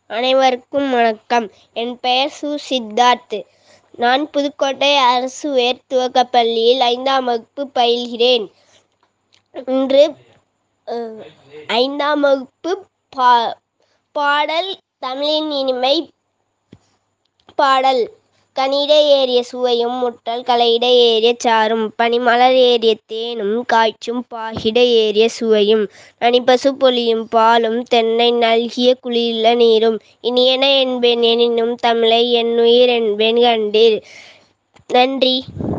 அனைவருக்கும் வணக்கம் என் பெயர் சு சித்தார்த் நான் புதுக்கோட்டை அரசு உயர் துவக்கப் பள்ளியில் ஐந்தாம் வகுப்பு பயில்கிறேன் இன்று அஹ், ஐந்தாம் வகுப்பு பா பாடல் தமிழின் இனிமை பாடல் கனியிட ஏறிய சுவையும் முட்டல் கலையிட ஏறிய சாறும் பனிமலர் ஏறிய தேனும் காய்ச்சும் பாகிட ஏறிய சுவையும் நனிபசு பொழியும் பாலும் தென்னை நல்கிய குளிரில நீரும் இனியன என்பேன் எனினும் தமிழை என்னுயிர் என்பேன் கண்டீர் நன்றி